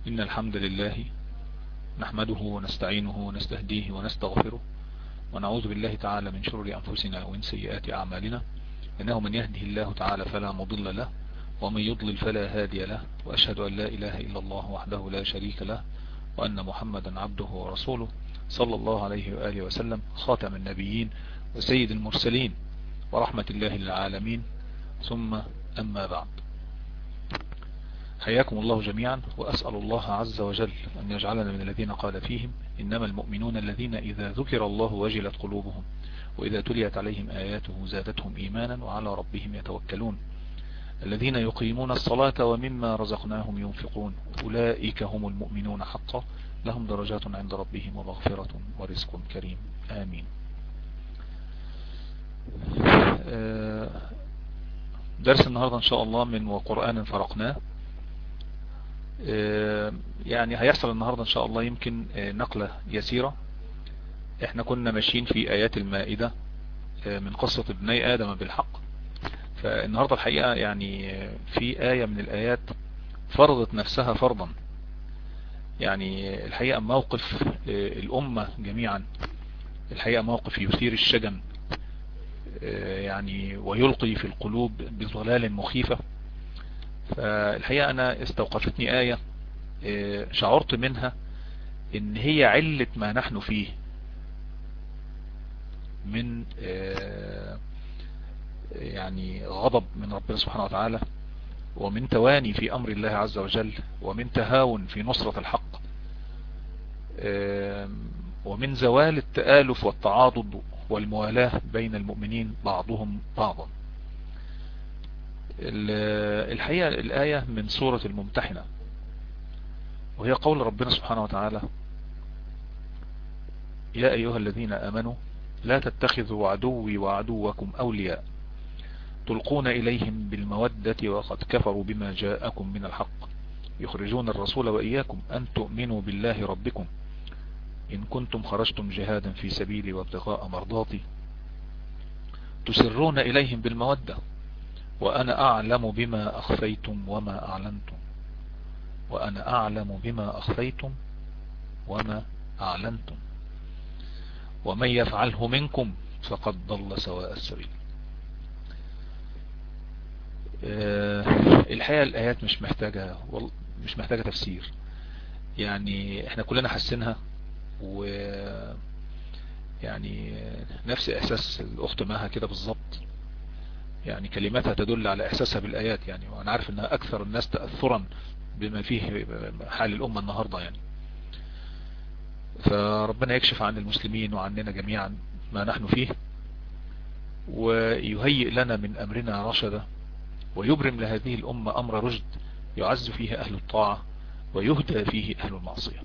إن الحمد لله نحمده ونستعينه ونستهديه ونستغفره ونعوذ بالله تعالى من شرور أنفسنا ومن سيئات أعمالنا إنه من يهده الله تعالى فلا مضل له ومن يضلل فلا هادي له وأشهد أن لا إله إلا الله وحده لا شريك له وأن محمدا عبده ورسوله صلى الله عليه وآله وسلم خاتم النبيين وسيد المرسلين ورحمة الله للعالمين ثم أما بعد حياكم الله جميعا وأسأل الله عز وجل أن يجعلنا من الذين قال فيهم إنما المؤمنون الذين إذا ذكر الله وجلت قلوبهم وإذا تليت عليهم آياته زادتهم إيمانا وعلى ربهم يتوكلون الذين يقيمون الصلاة ومما رزقناهم ينفقون أولئك هم المؤمنون حقا لهم درجات عند ربهم ومغفرة ورزق كريم آمين درس النهاردة إن شاء الله من وقرآن فرقناه يعني هيحصل النهاردة إن شاء الله يمكن نقلة يسيرة احنا كنا ماشيين في آيات المائدة من قصة ابني آدم بالحق فالنهاردة الحقيقة يعني في آية من الآيات فرضت نفسها فرضا يعني الحقيقة موقف الأمة جميعا الحقيقة موقف يثير الشجن يعني ويلقي في القلوب بظلال مخيفة فالحقيقة أنا استوقفتني آية شعرت منها إن هي علة ما نحن فيه من يعني غضب من ربنا سبحانه وتعالى ومن تواني في أمر الله عز وجل ومن تهاون في نصرة الحق ومن زوال التآلف والتعاضد والموالاة بين المؤمنين بعضهم بعضا الحقيقة الآية من سورة الممتحنة وهي قول ربنا سبحانه وتعالى يا أيها الذين آمنوا لا تتخذوا عدوي وعدوكم أولياء تلقون إليهم بالمودة وقد كفروا بما جاءكم من الحق يخرجون الرسول وإياكم أن تؤمنوا بالله ربكم إن كنتم خرجتم جهادا في سبيلي وابتغاء مرضاتي تسرون إليهم بالمودة وأنا أعلم بما أخفيتم وما أعلنتم وأنا أعلم بما أخفيتم وما أعلنتم ومن يفعله منكم فقد ضل سواء السبيل الحقيقة الآيات مش محتاجة مش محتاجة تفسير يعني احنا كلنا حسنها و يعني نفس احساس الاخت ماها كده بالظبط يعني كلماتها تدل على احساسها بالايات يعني وانا عارف انها اكثر الناس تأثرا بما فيه حال الامة النهاردة يعني فربنا يكشف عن المسلمين وعننا جميعا ما نحن فيه ويهيئ لنا من امرنا رشدا ويبرم لهذه الامة امر رشد يعز فيه اهل الطاعة ويهدى فيه اهل المعصية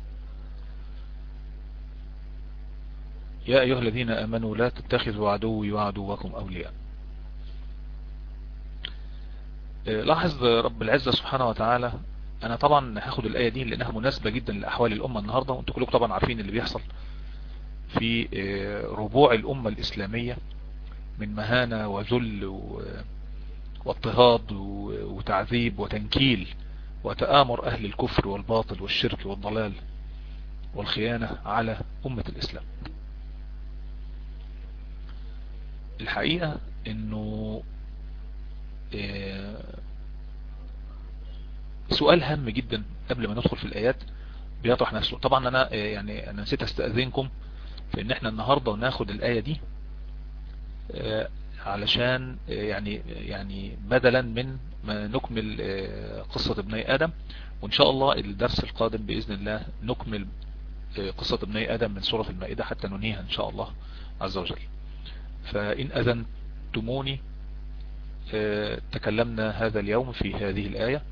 يا ايها الذين امنوا لا تتخذوا عدوي وعدوكم اولياء لاحظ رب العزة سبحانه وتعالى انا طبعا هاخد الاية دي لانها مناسبة جدا لاحوال الامة النهاردة وانتم كلكم طبعا عارفين اللي بيحصل في ربوع الامة الاسلامية من مهانة وذل واضطهاد وتعذيب وتنكيل وتآمر اهل الكفر والباطل والشرك والضلال والخيانة على امة الاسلام الحقيقة انه سؤال هام جدا قبل ما ندخل في الايات بيطرح نفسه طبعا انا يعني انا نسيت استأذنكم في ان احنا النهاردة ناخد الاية دي علشان يعني يعني بدلا من ما نكمل قصة ابني ادم وان شاء الله الدرس القادم باذن الله نكمل قصة ابني ادم من سورة المائدة حتى ننهيها ان شاء الله عز وجل فإن أذنتموني تكلمنا هذا اليوم في هذه الآية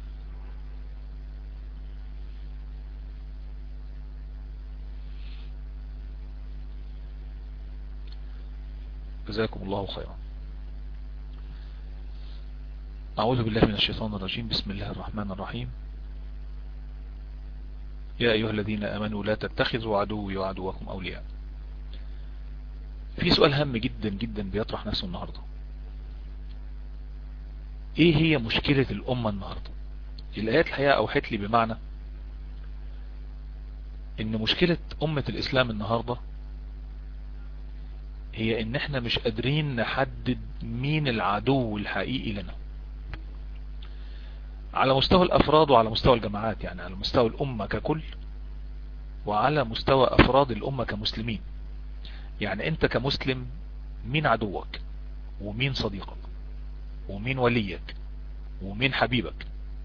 جزاكم الله خيرا أعوذ بالله من الشيطان الرجيم بسم الله الرحمن الرحيم يا أيها الذين أمنوا لا تتخذوا عدوي وعدوكم أولياء في سؤال هام جدا جدا بيطرح نفسه النهاردة ايه هي مشكلة الامة النهاردة الايات الحقيقة اوحت لي بمعنى ان مشكلة امة الاسلام النهاردة هي ان احنا مش قادرين نحدد مين العدو الحقيقي لنا على مستوى الافراد وعلى مستوى الجماعات يعني على مستوى الامة ككل وعلى مستوى افراد الامة كمسلمين يعني انت كمسلم مين عدوك ومين صديقك ومين وليك ومين حبيبك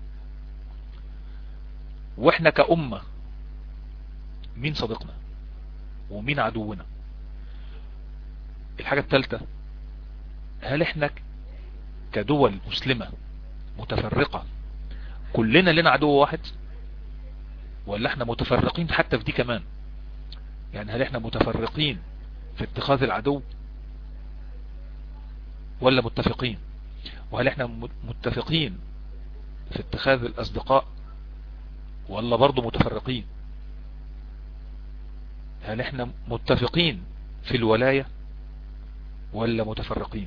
واحنا كأمة مين صديقنا ومين عدونا الحاجة الثالثة هل احنا كدول مسلمة متفرقة كلنا لنا عدو واحد ولا احنا متفرقين حتى في دي كمان يعني هل احنا متفرقين في اتخاذ العدو ولا متفقين وهل احنا متفقين في اتخاذ الاصدقاء ولا برضو متفرقين هل احنا متفقين في الولاية ولا متفرقين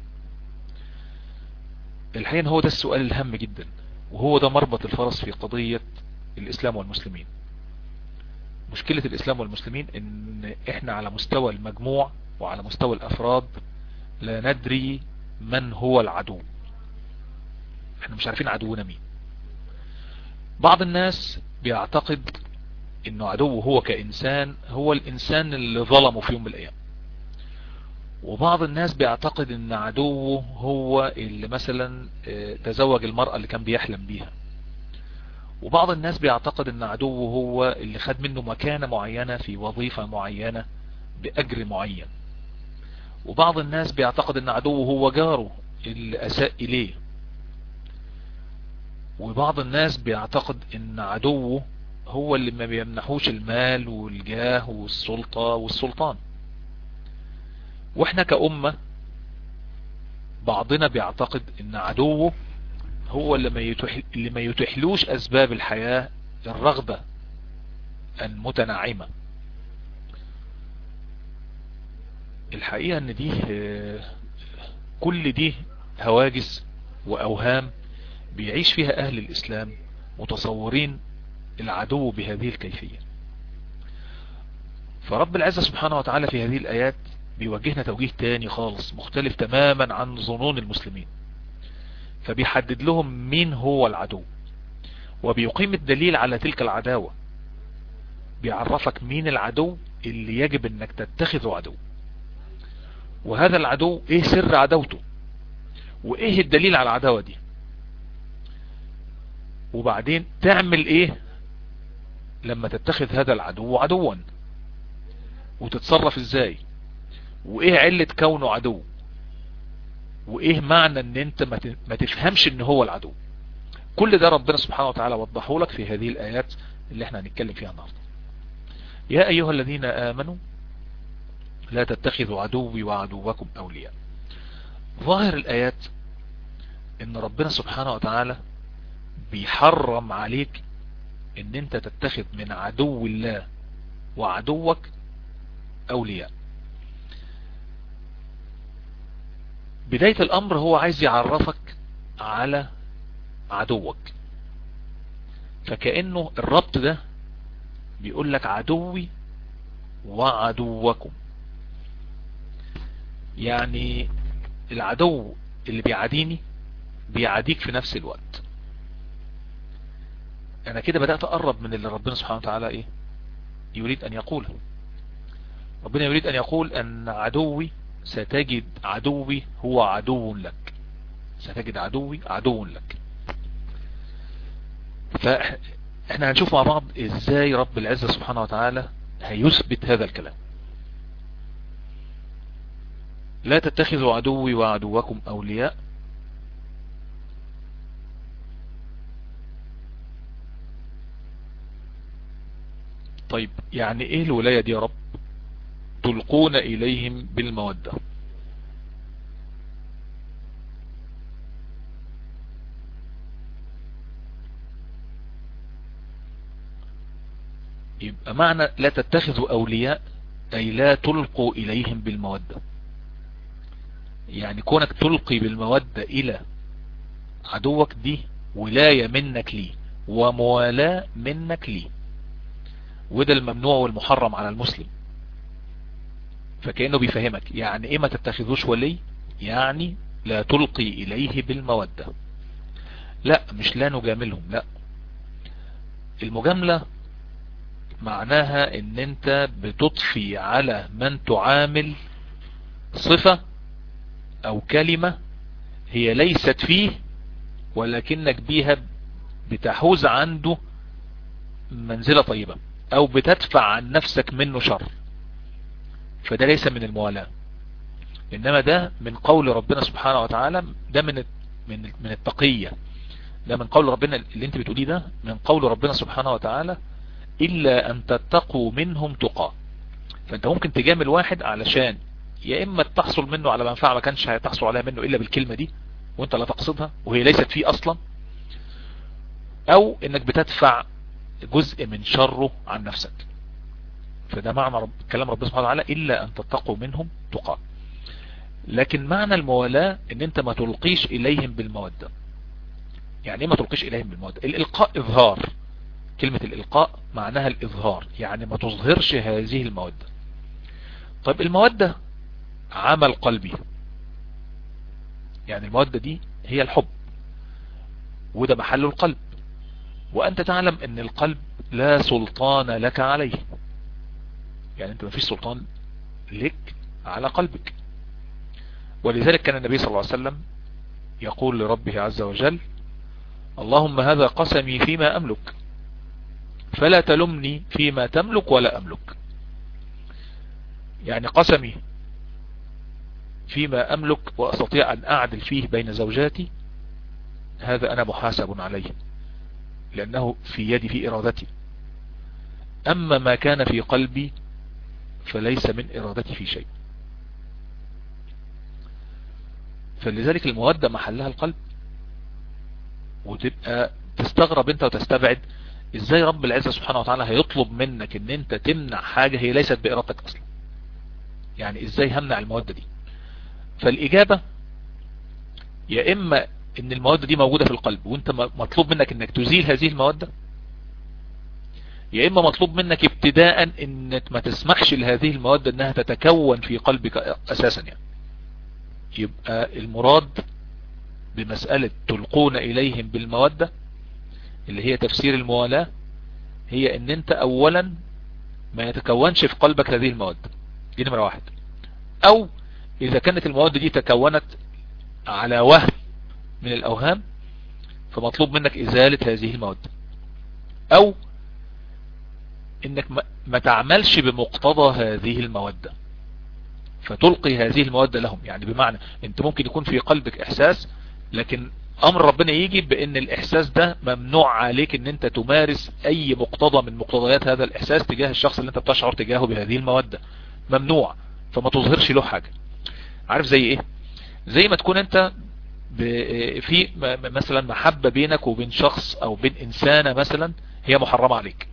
الحقيقة هو ده السؤال الهام جدا وهو ده مربط الفرس في قضية الاسلام والمسلمين مشكلة الاسلام والمسلمين ان احنا على مستوى المجموع وعلى مستوى الافراد لا ندري من هو العدو احنا مش عارفين عدونا مين بعض الناس بيعتقد انه عدوه هو كإنسان هو الإنسان اللي ظلمه في يوم من الأيام وبعض الناس بيعتقد ان عدوه هو اللي مثلا تزوج المرأة اللي كان بيحلم بيها وبعض الناس بيعتقد ان عدوه هو اللي خد منه مكانة معينة في وظيفة معينة بأجر معين وبعض الناس بيعتقد ان عدوه هو جاره اللي أساء إليه وبعض الناس بيعتقد ان عدوه هو اللي ما بيمنحوش المال والجاه والسلطة والسلطان واحنا كأمة بعضنا بيعتقد ان عدوه هو اللي ما, يتح... اللي ما يتحلوش اسباب الحياة الرغبة المتناعمة الحقيقة ان دي كل دي هواجس واوهام بيعيش فيها اهل الاسلام متصورين العدو بهذه الكيفية فرب العزة سبحانه وتعالى في هذه الايات بيوجهنا توجيه تاني خالص مختلف تماما عن ظنون المسلمين فبيحدد لهم مين هو العدو وبيقيم الدليل على تلك العداوة بيعرفك مين العدو اللي يجب انك تتخذه عدو وهذا العدو ايه سر عداوته وايه الدليل على العداوة دي وبعدين تعمل ايه لما تتخذ هذا العدو عدوا وتتصرف ازاي وايه علة كونه عدو وايه معنى ان انت ما تفهمش ان هو العدو كل ده ربنا سبحانه وتعالى وضحه لك في هذه الايات اللي احنا هنتكلم فيها النهارده يا ايها الذين امنوا لا تتخذوا عدوي وعدوكم اولياء ظاهر الايات ان ربنا سبحانه وتعالى بيحرم عليك ان انت تتخذ من عدو الله وعدوك اولياء بداية الامر هو عايز يعرفك على عدوك فكأنه الربط ده بيقول لك عدوي وعدوكم يعني العدو اللي بيعاديني بيعاديك في نفس الوقت انا كده بدأت اقرب من اللي ربنا سبحانه وتعالى ايه يريد ان يقوله ربنا يريد ان يقول ان عدوي ستجد عدوي هو عدو لك ستجد عدوي عدو لك فاحنا هنشوف مع بعض ازاي رب العزة سبحانه وتعالى هيثبت هذا الكلام لا تتخذوا عدوي وعدوكم اولياء طيب يعني ايه الولاية دي يا رب تلقون اليهم بالمودة يبقى معنى لا تتخذوا اولياء اي لا تلقوا اليهم بالمودة يعني كونك تلقي بالمودة الى عدوك دي ولاية منك ليه وموالاة منك ليه وده الممنوع والمحرم على المسلم فكأنه بيفهمك يعني ايه ما تتخذوش ولي يعني لا تلقي اليه بالمودة لا مش لا نجاملهم لا المجاملة معناها ان انت بتضفي على من تعامل صفة او كلمة هي ليست فيه ولكنك بيها بتحوز عنده منزلة طيبة او بتدفع عن نفسك منه شر فده ليس من الموالاة انما ده من قول ربنا سبحانه وتعالى ده من من من التقية ده من قول ربنا اللي انت بتقوليه ده من قول ربنا سبحانه وتعالى الا ان تتقوا منهم تقى فانت ممكن تجامل واحد علشان يا اما تحصل منه على منفعة ما كانش هتحصل عليها منه الا بالكلمة دي وانت لا تقصدها وهي ليست فيه اصلا او انك بتدفع جزء من شره عن نفسك فده معنى رب كلام ربنا سبحانه وتعالى الا ان تتقوا منهم تقى لكن معنى الموالاة ان انت ما تلقيش اليهم بالمودة يعني ايه ما تلقيش اليهم بالمودة الالقاء اظهار كلمة الالقاء معناها الاظهار يعني ما تظهرش هذه المودة طيب المودة عمل قلبي يعني المودة دي هي الحب وده محل القلب وانت تعلم ان القلب لا سلطان لك عليه يعني انت ما فيش سلطان لك على قلبك ولذلك كان النبي صلى الله عليه وسلم يقول لربه عز وجل اللهم هذا قسمي فيما أملك فلا تلمني فيما تملك ولا أملك يعني قسمي فيما أملك وأستطيع أن أعدل فيه بين زوجاتي هذا أنا محاسب عليه لأنه في يدي في إرادتي أما ما كان في قلبي فليس من إرادتي في شيء فلذلك المودة محلها القلب وتبقى تستغرب انت وتستبعد ازاي رب العزة سبحانه وتعالى هيطلب منك ان انت تمنع حاجة هي ليست بإرادتك اصلا يعني ازاي همنع المودة دي فالاجابة يا اما ان المودة دي موجودة في القلب وانت مطلوب منك انك تزيل هذه المودة يا اما مطلوب منك ابتداء انك ما تسمحش لهذه المودة انها تتكون في قلبك اساسا يعني يبقى المراد بمسألة تلقون اليهم بالمودة اللي هي تفسير الموالاة هي ان انت اولا ما يتكونش في قلبك هذه المودة دي نمرة واحد او اذا كانت المودة دي تكونت على وهم من الاوهام فمطلوب منك ازالة هذه المودة او انك ما تعملش بمقتضى هذه المودة فتلقي هذه المودة لهم يعني بمعنى انت ممكن يكون في قلبك احساس لكن امر ربنا يجي بان الاحساس ده ممنوع عليك ان انت تمارس اي مقتضى من مقتضيات هذا الاحساس تجاه الشخص اللي انت بتشعر تجاهه بهذه المودة ممنوع فما تظهرش له حاجة عارف زي ايه زي ما تكون انت في مثلا محبة بينك وبين شخص او بين انسانة مثلا هي محرمة عليك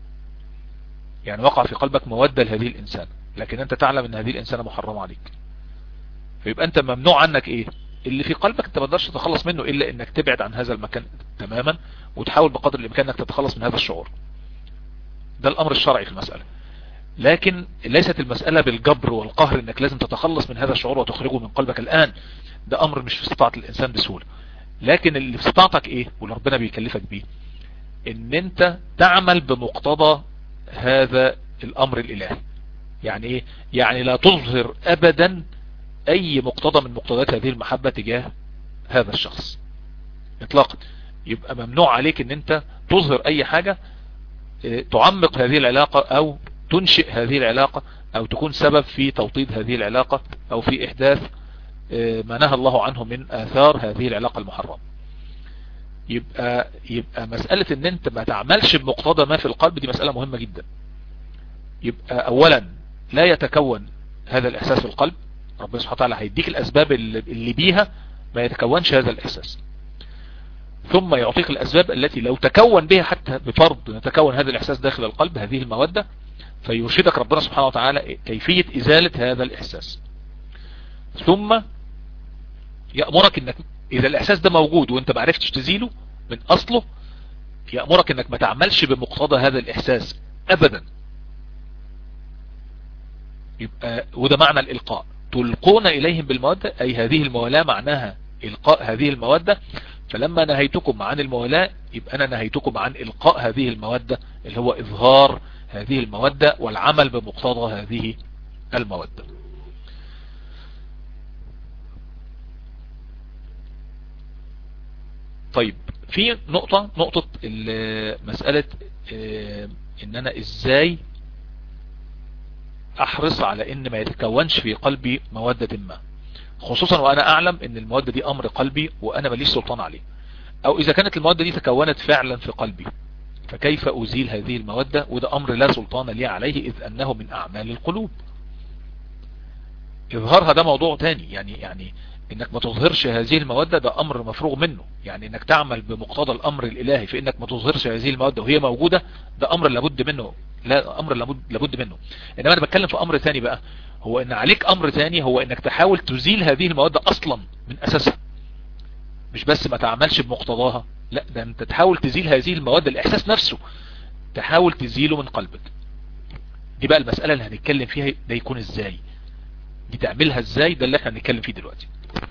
يعني وقع في قلبك مودة لهذه الانسان لكن انت تعلم ان هذه الانسانة محرمة عليك فيبقى انت ممنوع عنك ايه اللي في قلبك انت ما تقدرش تتخلص منه الا انك تبعد عن هذا المكان تماما وتحاول بقدر الامكان انك تتخلص من هذا الشعور ده الامر الشرعي في المسألة لكن ليست المسألة بالجبر والقهر انك لازم تتخلص من هذا الشعور وتخرجه من قلبك الان ده امر مش في استطاعة الانسان بسهولة لكن اللي في استطاعتك ايه واللي ربنا بيكلفك بيه ان انت تعمل بمقتضى هذا الامر الالهي يعني ايه يعني لا تظهر ابدا اي مقتضى من مقتضيات هذه المحبة تجاه هذا الشخص اطلاقا يبقى ممنوع عليك ان انت تظهر اي حاجة تعمق هذه العلاقة او تنشئ هذه العلاقة او تكون سبب في توطيد هذه العلاقة او في احداث ما نهى الله عنه من اثار هذه العلاقة المحرمة يبقى يبقى مسألة ان انت ما تعملش بمقتضى ما في القلب دي مسألة مهمة جدا يبقى اولا لا يتكون هذا الاحساس في القلب ربنا سبحانه وتعالى هيديك الاسباب اللي بيها ما يتكونش هذا الاحساس ثم يعطيك الاسباب التي لو تكون بها حتى بفرض يتكون هذا الاحساس داخل القلب هذه المودة فيرشدك ربنا سبحانه وتعالى كيفية ازالة هذا الاحساس ثم يأمرك انك اذا الاحساس ده موجود وانت ما عرفتش تزيله من اصله يأمرك انك ما تعملش بمقتضى هذا الاحساس ابدا يبقى وده معنى الالقاء تلقون اليهم بالمودة اي هذه الموالاة معناها القاء هذه المودة فلما نهيتكم عن الموالاة يبقى انا نهيتكم عن القاء هذه المودة اللي هو اظهار هذه المودة والعمل بمقتضى هذه المودة طيب في نقطة نقطة مسألة ان انا ازاي احرص على ان ما يتكونش في قلبي مودة ما خصوصا وانا اعلم ان المودة دي امر قلبي وانا ماليش سلطان عليه او اذا كانت المودة دي تكونت فعلا في قلبي فكيف ازيل هذه المودة وده امر لا سلطان لي عليه اذ انه من اعمال القلوب اظهارها ده موضوع تاني يعني يعني انك ما تظهرش هذه المودة ده امر مفروغ منه يعني انك تعمل بمقتضى الامر الالهي في انك ما تظهرش هذه المودة وهي موجودة ده امر لابد منه لا امر لابد, لابد منه انما انا بتكلم في امر ثاني بقى هو ان عليك امر ثاني هو انك تحاول تزيل هذه المودة اصلا من اساسها مش بس ما تعملش بمقتضاها لا ده انت تحاول تزيل هذه المودة الاحساس نفسه تحاول تزيله من قلبك دي بقى المسألة اللي هنتكلم فيها ده يكون ازاي دي تعملها ازاي ده اللي احنا هنتكلم فيه دلوقتي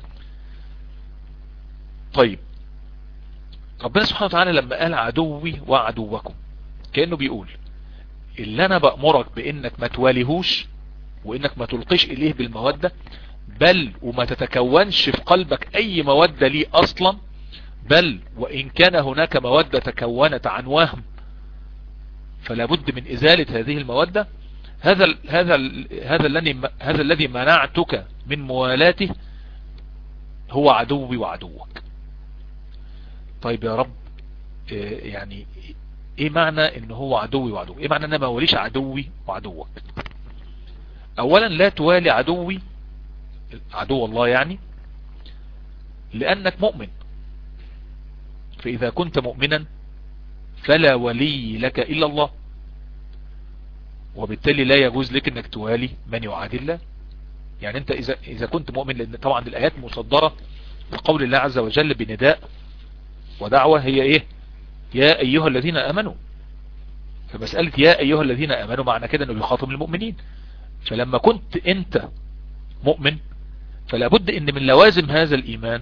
طيب ربنا سبحانه وتعالى لما قال عدوي وعدوكم كأنه بيقول اللي انا بأمرك بانك ما تواليهوش وانك ما تلقيش اليه بالمودة بل وما تتكونش في قلبك اي مودة ليه اصلا بل وان كان هناك مودة تكونت عن وهم فلا بد من ازالة هذه المودة هذا ال هذا ال هذا الذي هذا الذي منعتك من موالاته هو عدوي وعدوك طيب يا رب يعني ايه معنى ان هو عدوي وعدوي ايه معنى ان انا ما وليش عدوي وعدوك اولا لا توالي عدوي عدو الله يعني لانك مؤمن فاذا كنت مؤمنا فلا ولي لك الا الله وبالتالي لا يجوز لك انك توالي من يعادي الله يعني انت اذا, إذا كنت مؤمن لان طبعا الايات مصدرة بقول الله عز وجل بنداء ودعوة هي ايه يا ايها الذين امنوا فمسألة يا ايها الذين امنوا معنى كده انه بيخاطب المؤمنين فلما كنت انت مؤمن فلا بد ان من لوازم هذا الايمان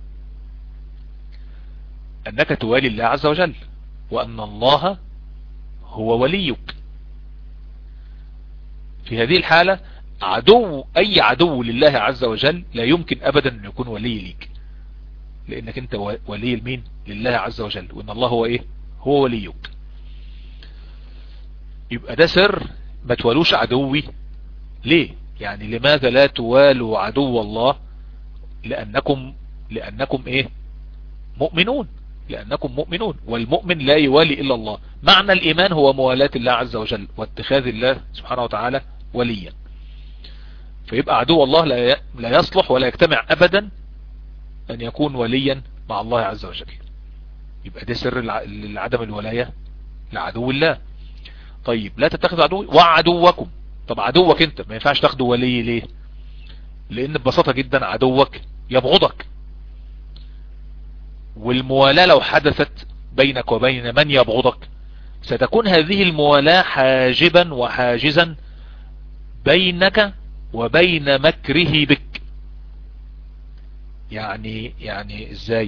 انك توالي الله عز وجل وان الله هو وليك في هذه الحالة عدو اي عدو لله عز وجل لا يمكن ابدا ان يكون ولي ليك لانك انت ولي المين لله عز وجل وان الله هو ايه هو وليك يبقى ده سر ما توالوش عدوي ليه يعني لماذا لا توالوا عدو الله لانكم لانكم ايه مؤمنون لانكم مؤمنون والمؤمن لا يوالي الا الله معنى الايمان هو موالاة الله عز وجل واتخاذ الله سبحانه وتعالى وليا فيبقى عدو الله لا لا يصلح ولا يجتمع ابدا ان يكون وليا مع الله عز وجل يبقى ده سر لعدم الولاية لعدو الله طيب لا تتخذ عدو وعدوكم طب عدوك انت ما ينفعش تاخده ولي ليه لان ببساطة جدا عدوك يبغضك والموالاة لو حدثت بينك وبين من يبغضك ستكون هذه الموالاة حاجبا وحاجزا بينك وبين مكره بك يعني يعني ازاي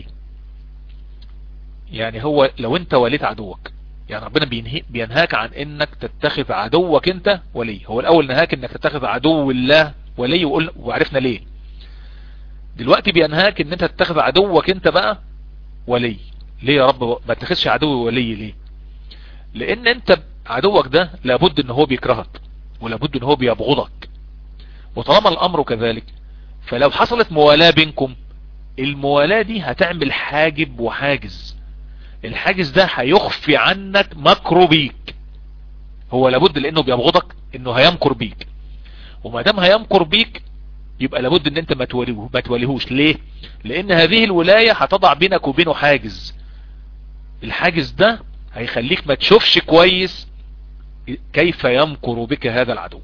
يعني هو لو انت وليت عدوك يعني ربنا بينهي بينهاك عن انك تتخذ عدوك انت ولي هو الاول نهاك انك تتخذ عدو الله ولي وقل وعرفنا ليه دلوقتي بينهاك ان انت تتخذ عدوك انت بقى ولي ليه يا رب ما تتخذش عدو ولي ليه لان انت عدوك ده لابد ان هو بيكرهك ولابد ان هو بيبغضك وطالما الامر كذلك فلو حصلت موالاه بينكم الموالاة دي هتعمل حاجب وحاجز الحاجز ده هيخفي عنك مكره بيك هو لابد لانه بيبغضك انه هيمكر بيك وما دام هيمكر بيك يبقى لابد ان انت ما توليه ما توليهوش ليه لان هذه الولاية هتضع بينك وبينه حاجز الحاجز ده هيخليك ما تشوفش كويس كيف يمكر بك هذا العدو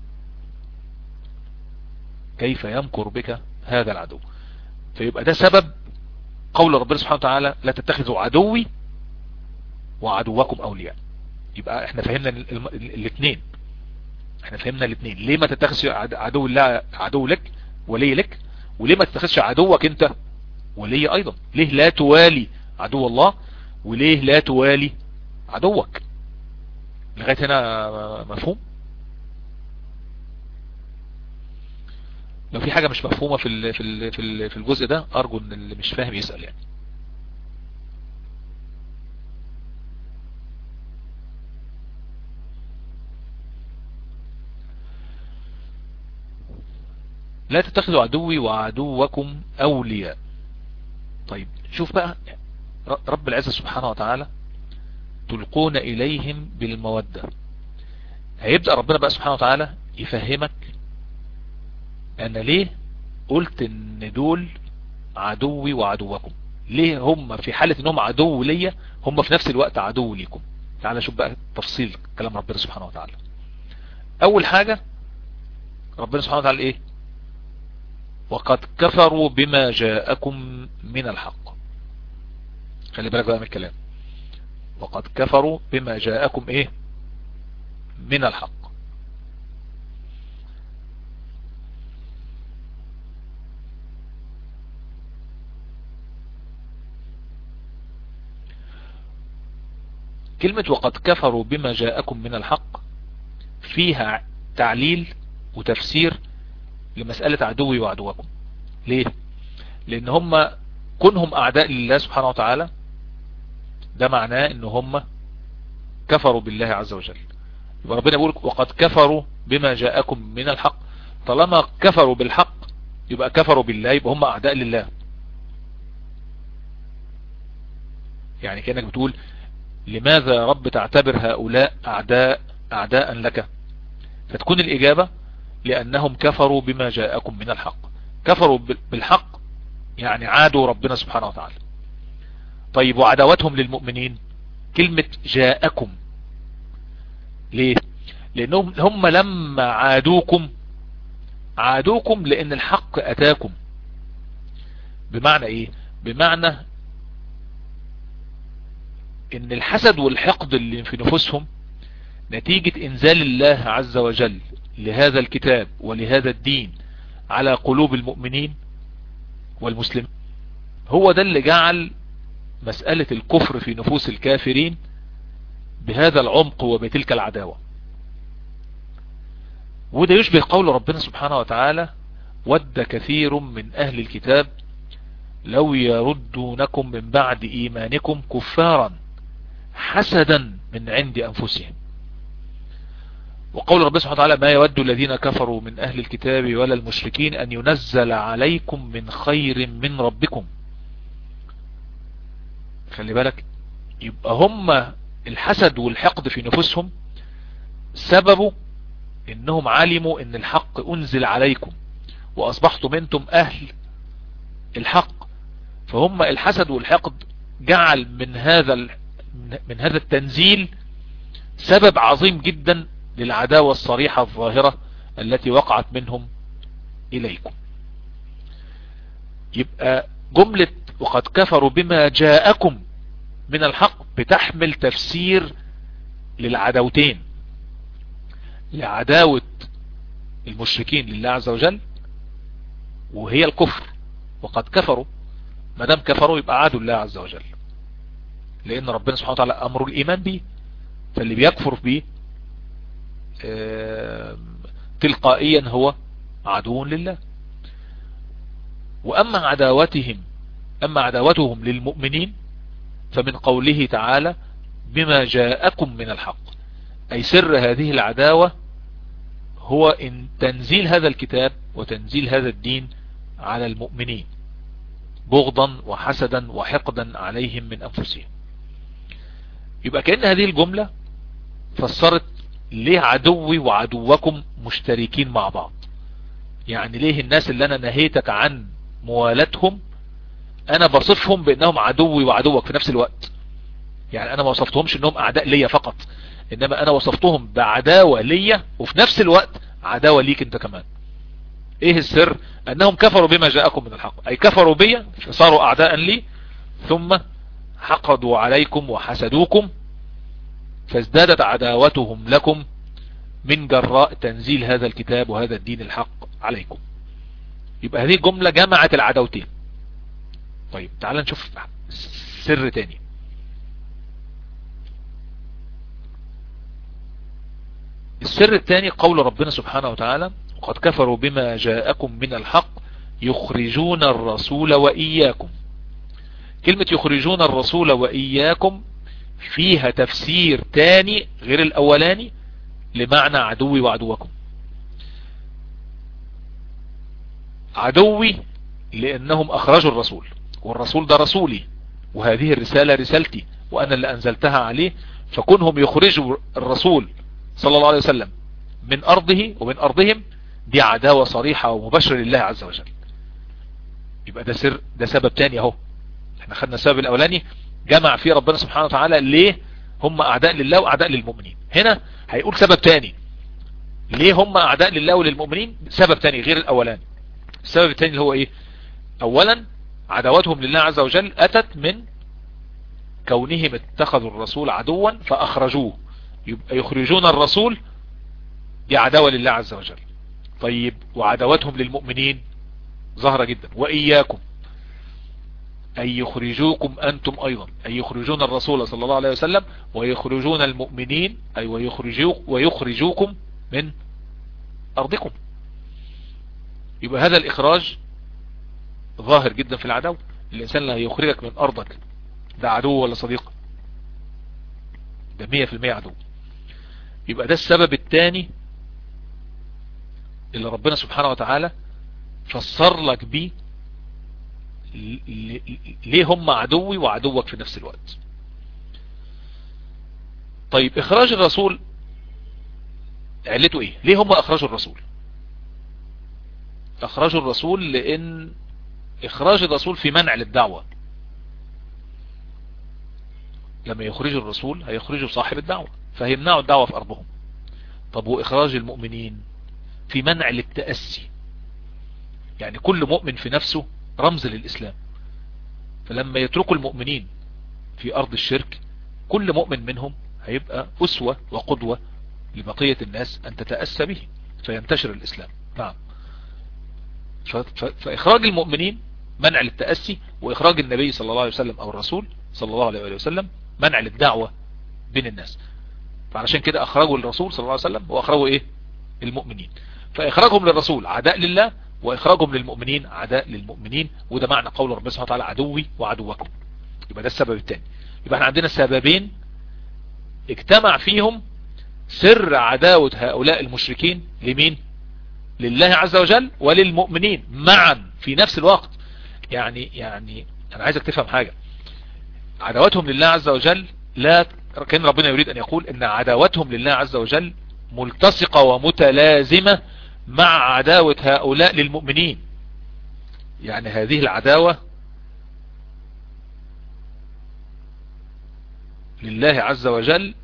كيف يمكر بك هذا العدو فيبقى ده سبب قول ربنا سبحانه وتعالى لا تتخذوا عدوي وعدوكم اولياء يبقى احنا فهمنا الاثنين احنا فهمنا الاثنين ليه ما تتخذش عدو الله عدو لك ولي لك وليه ما تتخذش عدوك انت ولي ايضا ليه لا توالي عدو الله وليه لا توالي عدوك لغاية هنا مفهوم لو في حاجة مش مفهومة في في في الجزء ده ارجو ان اللي مش فاهم يسأل يعني لا تتخذوا عدوي وعدوكم أولياء طيب شوف بقى رب العزة سبحانه وتعالى تلقون إليهم بالمودة هيبدأ ربنا بقى سبحانه وتعالى يفهمك أنا ليه قلت ان دول عدوي وعدوكم ليه هم في حالة انهم عدو ليا هم في نفس الوقت عدو ليكم تعالى شوف بقى تفصيل كلام ربنا سبحانه وتعالى اول حاجة ربنا سبحانه وتعالى ايه وقد كفروا بما جاءكم من الحق خلي بالك بقى من الكلام وقد كفروا بما جاءكم ايه من الحق كلمة وقد كفروا بما جاءكم من الحق فيها تعليل وتفسير لمسألة عدوي وعدوكم ليه لان هم كونهم اعداء لله سبحانه وتعالى ده معناه ان هم كفروا بالله عز وجل يبقى ربنا يقول وقد كفروا بما جاءكم من الحق طالما كفروا بالحق يبقى كفروا بالله يبقى هم اعداء لله يعني كأنك بتقول لماذا رب تعتبر هؤلاء اعداء اعداء لك فتكون الاجابة لأنهم كفروا بما جاءكم من الحق كفروا بالحق يعني عادوا ربنا سبحانه وتعالى طيب وعداوتهم للمؤمنين كلمة جاءكم ليه لأنهم هم لما عادوكم عادوكم لأن الحق أتاكم بمعنى إيه بمعنى ان الحسد والحقد اللي في نفوسهم نتيجة انزال الله عز وجل لهذا الكتاب ولهذا الدين على قلوب المؤمنين والمسلمين هو ده اللي جعل مسألة الكفر في نفوس الكافرين بهذا العمق وبتلك العداوة وده يشبه قول ربنا سبحانه وتعالى ود كثير من أهل الكتاب لو يردونكم من بعد إيمانكم كفارا حسدا من عند أنفسهم وقول ربنا سبحانه وتعالى ما يود الذين كفروا من أهل الكتاب ولا المشركين أن ينزل عليكم من خير من ربكم خلي بالك يبقى هم الحسد والحقد في نفوسهم سببه انهم علموا ان الحق انزل عليكم واصبحتم انتم اهل الحق فهم الحسد والحقد جعل من هذا من هذا التنزيل سبب عظيم جدا للعداوة الصريحة الظاهرة التي وقعت منهم إليكم يبقى جملة وقد كفروا بما جاءكم من الحق بتحمل تفسير للعداوتين لعداوة المشركين لله عز وجل وهي الكفر وقد كفروا ما دام كفروا يبقى عادوا الله عز وجل لان ربنا سبحانه وتعالى امر الايمان به فاللي بيكفر به تلقائيا هو عدو لله واما عداوتهم اما عداوتهم للمؤمنين فمن قوله تعالى بما جاءكم من الحق اي سر هذه العداوة هو ان تنزيل هذا الكتاب وتنزيل هذا الدين على المؤمنين بغضا وحسدا وحقدا عليهم من انفسهم يبقى كأن هذه الجملة فسرت ليه عدوي وعدوكم مشتركين مع بعض يعني ليه الناس اللي انا نهيتك عن موالاتهم انا بصفهم بانهم عدوي وعدوك في نفس الوقت يعني انا ما وصفتهمش انهم اعداء ليا فقط انما انا وصفتهم بعداوة ليا وفي نفس الوقت عداوة ليك انت كمان ايه السر انهم كفروا بما جاءكم من الحق اي كفروا بي فصاروا اعداء لي ثم حقدوا عليكم وحسدوكم فازدادت عداوتهم لكم من جراء تنزيل هذا الكتاب وهذا الدين الحق عليكم يبقى هذه الجملة جمعت العداوتين طيب تعال نشوف سر تاني السر الثاني قول ربنا سبحانه وتعالى وقد كفروا بما جاءكم من الحق يخرجون الرسول وإياكم كلمة يخرجون الرسول وإياكم فيها تفسير تاني غير الأولاني لمعنى عدوي وعدوكم عدوي لأنهم أخرجوا الرسول والرسول ده رسولي وهذه الرسالة رسالتي وأنا اللي أنزلتها عليه فكونهم يخرجوا الرسول صلى الله عليه وسلم من أرضه ومن أرضهم دي عداوة صريحة ومباشرة لله عز وجل يبقى ده سر ده سبب تاني اهو احنا خدنا السبب الاولاني جمع فيه ربنا سبحانه وتعالى ليه هم اعداء لله واعداء للمؤمنين هنا هيقول سبب تاني ليه هم اعداء لله وللمؤمنين سبب تاني غير الاولاني السبب التاني اللي هو ايه اولا عداوتهم لله عز وجل اتت من كونهم اتخذوا الرسول عدوا فاخرجوه يبقى يخرجون الرسول دي عداوة لله عز وجل طيب وعداوتهم للمؤمنين ظهر جدا وإياكم أي يخرجوكم أنتم أيضا أي يخرجون الرسول صلى الله عليه وسلم ويخرجون المؤمنين أي ويخرجوك ويخرجوكم من أرضكم يبقى هذا الإخراج ظاهر جدا في العدو الإنسان اللي يخرجك من أرضك ده عدو ولا صديق ده مية في المية عدو يبقى ده السبب الثاني اللي ربنا سبحانه وتعالى فسر لك بيه ليه هم عدوي وعدوك في نفس الوقت طيب اخراج الرسول علته ايه ليه هم اخرجوا الرسول اخرجوا الرسول لان اخراج الرسول في منع للدعوة لما يخرجوا الرسول هيخرجوا صاحب الدعوة فهيمنعوا الدعوة في ارضهم طب واخراج المؤمنين في منع للتأسي يعني كل مؤمن في نفسه رمز للإسلام فلما يتركوا المؤمنين في أرض الشرك كل مؤمن منهم هيبقى أسوة وقدوة لبقية الناس أن تتأسى به فينتشر الإسلام نعم فإخراج المؤمنين منع للتأسي وإخراج النبي صلى الله عليه وسلم أو الرسول صلى الله عليه وسلم منع للدعوة بين الناس فعلشان كده أخرجوا الرسول صلى الله عليه وسلم وأخرجوا إيه المؤمنين فإخراجهم للرسول عداء لله وإخراجهم للمؤمنين عداء للمؤمنين وده معنى قول ربنا سبحانه وتعالى عدوي وعدوكم يبقى ده السبب الثاني يبقى احنا عندنا سببين اجتمع فيهم سر عداوة هؤلاء المشركين لمين لله عز وجل وللمؤمنين معا في نفس الوقت يعني يعني انا عايزك تفهم حاجة عداوتهم لله عز وجل لا كان ربنا يريد ان يقول ان عداوتهم لله عز وجل ملتصقة ومتلازمة مع عداوة هؤلاء للمؤمنين يعني هذه العداوة لله عز وجل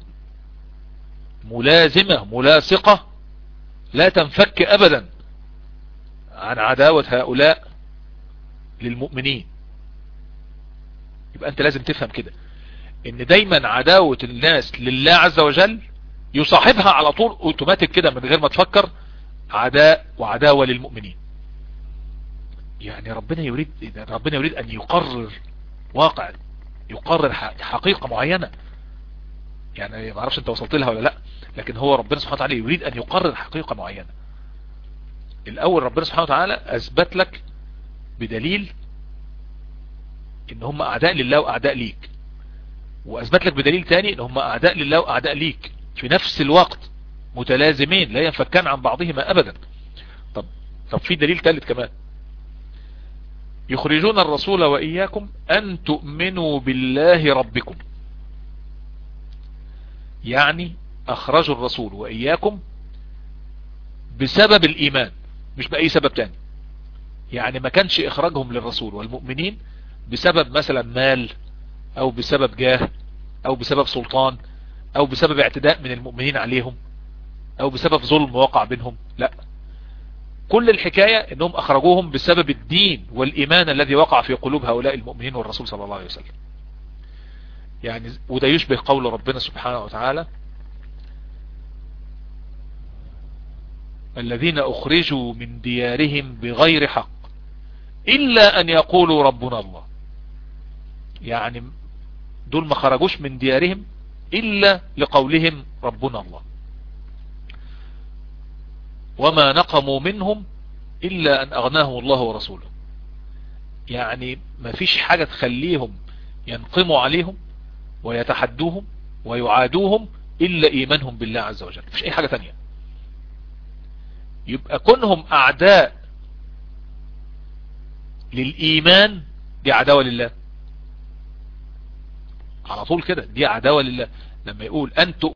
ملازمة ملاصقة لا تنفك ابدا عن عداوة هؤلاء للمؤمنين يبقى انت لازم تفهم كده ان دايما عداوة الناس لله عز وجل يصاحبها على طول اوتوماتيك كده من غير ما تفكر عداء وعداوة للمؤمنين يعني ربنا يريد ربنا يريد ان يقرر واقع يقرر حقيقة معينة يعني ما اعرفش انت وصلت لها ولا لا لكن هو ربنا سبحانه وتعالى يريد ان يقرر حقيقة معينة الاول ربنا سبحانه وتعالى اثبت لك بدليل ان هم اعداء لله واعداء ليك واثبت لك بدليل تاني ان هم اعداء لله واعداء ليك في نفس الوقت متلازمين لا ينفكان عن بعضهما ابدا طب طب في دليل ثالث كمان يخرجون الرسول وإياكم أن تؤمنوا بالله ربكم يعني أخرجوا الرسول وإياكم بسبب الإيمان مش بأي سبب تاني يعني ما كانش إخراجهم للرسول والمؤمنين بسبب مثلا مال أو بسبب جاه أو بسبب سلطان او بسبب اعتداء من المؤمنين عليهم او بسبب ظلم وقع بينهم لا كل الحكاية انهم اخرجوهم بسبب الدين والايمان الذي وقع في قلوب هؤلاء المؤمنين والرسول صلى الله عليه وسلم يعني وده يشبه قول ربنا سبحانه وتعالى الذين اخرجوا من ديارهم بغير حق الا ان يقولوا ربنا الله يعني دول ما خرجوش من ديارهم الا لقولهم ربنا الله وما نقموا منهم الا ان اغناهم الله ورسوله يعني ما فيش حاجة تخليهم ينقموا عليهم ويتحدوهم ويعادوهم الا ايمانهم بالله عز وجل مفيش اي حاجة تانية يبقى كونهم اعداء للايمان دي عداوة لله على طول كده دي عداوة لله لما يقول ان